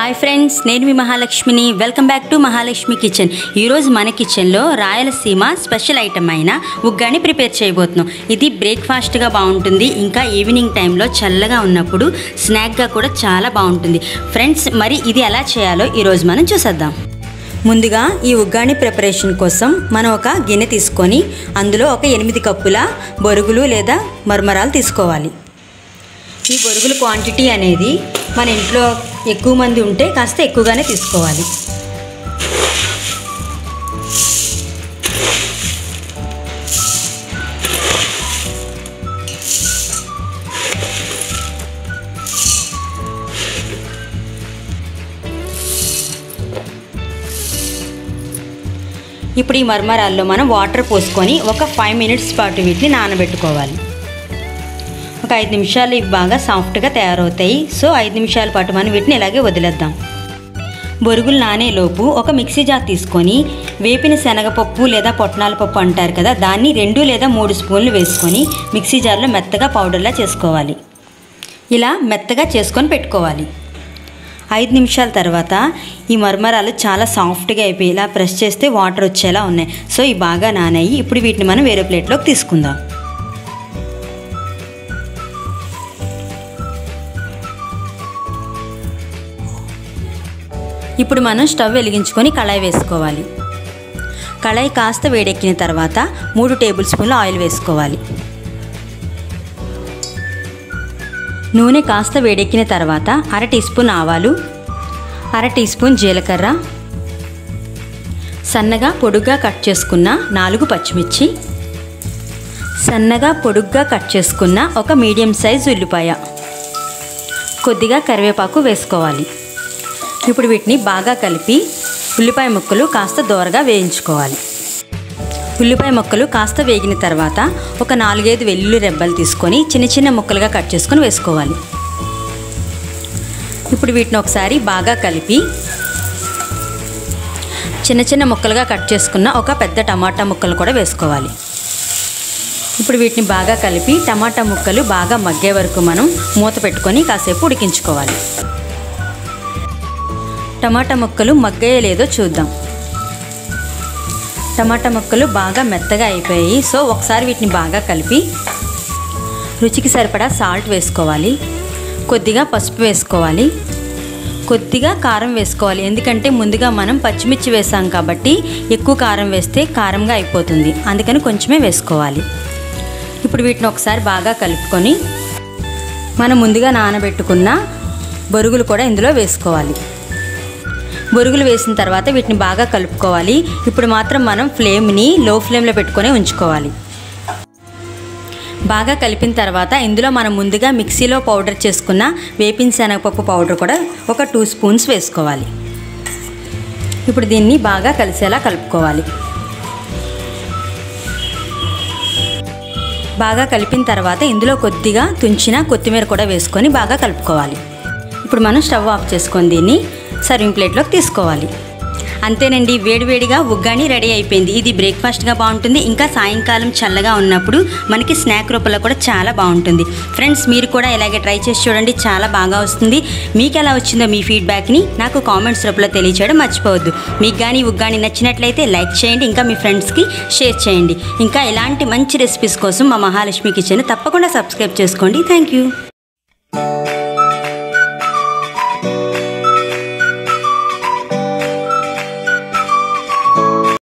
hi friends నేను మీ మహాలక్ష్మిని welcome back to Mahalakshmi kitchen ఈరోజు మన కిచెన్లో రాయలసీమ స్పెషల్ ఐటమ్ అయిన ఉగ్గాని ప్రిపేర్ చేయబోతున్నాం ఇది బ్రేక్ఫాస్ట్గా బాగుంటుంది ఇంకా ఈవినింగ్ టైంలో చల్లగా ఉన్నప్పుడు స్నాక్గా కూడా చాలా బాగుంటుంది ఫ్రెండ్స్ మరి ఇది ఎలా చేయాలో ఈరోజు మనం చూసేద్దాం ముందుగా ఈ ఉగ్గాని ప్రిపరేషన్ కోసం మనం ఒక గిన్నె తీసుకొని అందులో ఒక ఎనిమిది కప్పుల బొరుగులు లేదా మర్మరాలు తీసుకోవాలి ఈ బొరుగుల క్వాంటిటీ అనేది మన ఇంట్లో ఎక్కువ మంది ఉంటే కాస్త ఎక్కువగానే తీసుకోవాలి ఇప్పుడు ఈ మర్మరాల్లో మనం వాటర్ పోసుకొని ఒక ఫైవ్ మినిట్స్ పాటు వీటిని నానబెట్టుకోవాలి ఒక ఐదు నిమిషాలు ఇవి బాగా సాఫ్ట్గా తయారవుతాయి సో ఐదు నిమిషాల పాటు మనం వీటిని ఇలాగే వదిలేద్దాం బొరుగులు నానేలోపు ఒక మిక్సీ జార్ తీసుకొని వేపిన శనగపప్పు లేదా పొట్నాల పప్పు అంటారు కదా దాన్ని రెండు లేదా మూడు స్పూన్లు వేసుకొని మిక్సీ జార్లో మెత్తగా పౌడర్లా చేసుకోవాలి ఇలా మెత్తగా చేసుకొని పెట్టుకోవాలి ఐదు నిమిషాల తర్వాత ఈ మర్మరాలు చాలా సాఫ్ట్గా అయిపోయి ఇలా ప్రెస్ చేస్తే వాటర్ వచ్చేలా ఉన్నాయి సో ఇవి బాగా నానాయి ఇప్పుడు వీటిని మనం వేరే ప్లేట్లోకి తీసుకుందాం ఇప్పుడు మనం స్టవ్ వెలిగించుకొని కళాయి వేసుకోవాలి కళాయి కాస్త వేడెక్కిన తర్వాత మూడు టేబుల్ స్పూన్ల ఆయిల్ వేసుకోవాలి నూనె కాస్త వేడెక్కిన తర్వాత అర టీ స్పూన్ ఆవాలు అర టీ స్పూన్ జీలకర్ర సన్నగా పొడుగ్గా కట్ చేసుకున్న నాలుగు పచ్చిమిర్చి సన్నగా పొడుగ్గా కట్ చేసుకున్న ఒక మీడియం సైజ్ ఉల్లిపాయ కొద్దిగా కరివేపాకు వేసుకోవాలి ఇప్పుడు వీటిని బాగా కలిపి ఉల్లిపాయ ముక్కలు కాస్త దోరగా వేయించుకోవాలి ఉల్లిపాయ ముక్కలు కాస్త వేగిన తర్వాత ఒక నాలుగైదు వెల్లుల్లి రెబ్బలు తీసుకొని చిన్న చిన్న ముక్కలుగా కట్ చేసుకొని వేసుకోవాలి ఇప్పుడు వీటిని ఒకసారి బాగా కలిపి చిన్న చిన్న ముక్కలుగా కట్ చేసుకున్న ఒక పెద్ద టమాటా ముక్కలు కూడా వేసుకోవాలి ఇప్పుడు వీటిని బాగా కలిపి టమాటా ముక్కలు బాగా మగ్గే వరకు మనం మూత పెట్టుకొని కాసేపు ఉడికించుకోవాలి టమాటా ముక్కలు మగ్గయో లేదో చూద్దాం టమాటా ముక్కలు బాగా మెత్తగా అయిపోయాయి సో ఒకసారి వీటిని బాగా కలిపి రుచికి సరిపడా సాల్ట్ వేసుకోవాలి కొద్దిగా పసుపు వేసుకోవాలి కొద్దిగా కారం వేసుకోవాలి ఎందుకంటే ముందుగా మనం పచ్చిమిర్చి వేసాం కాబట్టి ఎక్కువ కారం వేస్తే కారంగా అయిపోతుంది అందుకని కొంచెమే వేసుకోవాలి ఇప్పుడు వీటిని ఒకసారి బాగా కలుపుకొని మనం ముందుగా నానబెట్టుకున్న బొరుగులు కూడా ఇందులో వేసుకోవాలి బొరుగులు వేసిన తర్వాత వీటిని బాగా కలుపుకోవాలి ఇప్పుడు మాత్రం మనం ఫ్లేమ్ని లో ఫ్లేమ్లో పెట్టుకొని ఉంచుకోవాలి బాగా కలిపిన తర్వాత ఇందులో మనం ముందుగా మిక్సీలో పౌడర్ చేసుకున్న వేపిన శనగపప్పు పౌడర్ కూడా ఒక టూ స్పూన్స్ వేసుకోవాలి ఇప్పుడు దీన్ని బాగా కలిసేలా కలుపుకోవాలి బాగా కలిపిన తర్వాత ఇందులో కొద్దిగా తుంచిన కొత్తిమీర కూడా వేసుకొని బాగా కలుపుకోవాలి ఇప్పుడు మనం స్టవ్ ఆఫ్ చేసుకొని దీన్ని సర్వింగ్ ప్లేట్లోకి తీసుకోవాలి అంతేనండి వేడివేడిగా ఉగ్గాని రెడీ అయిపోయింది ఇది బ్రేక్ఫాస్ట్గా బాగుంటుంది ఇంకా సాయంకాలం చల్లగా ఉన్నప్పుడు మనకి స్నాక్ రూపంలో కూడా చాలా బాగుంటుంది ఫ్రెండ్స్ మీరు కూడా ఇలాగే ట్రై చేసి చూడండి చాలా బాగా వస్తుంది మీకు ఎలా వచ్చిందో మీ ఫీడ్బ్యాక్ని నాకు కామెంట్స్ రూపంలో తెలియచేయడం మర్చిపోవద్దు మీకు కానీ ఉగ్గాని నచ్చినట్లయితే లైక్ చేయండి ఇంకా మీ ఫ్రెండ్స్కి షేర్ చేయండి ఇంకా ఇలాంటి మంచి రెసిపీస్ కోసం మా మహాలక్ష్మి కిచెన్ తప్పకుండా సబ్స్క్రైబ్ చేసుకోండి థ్యాంక్ యూ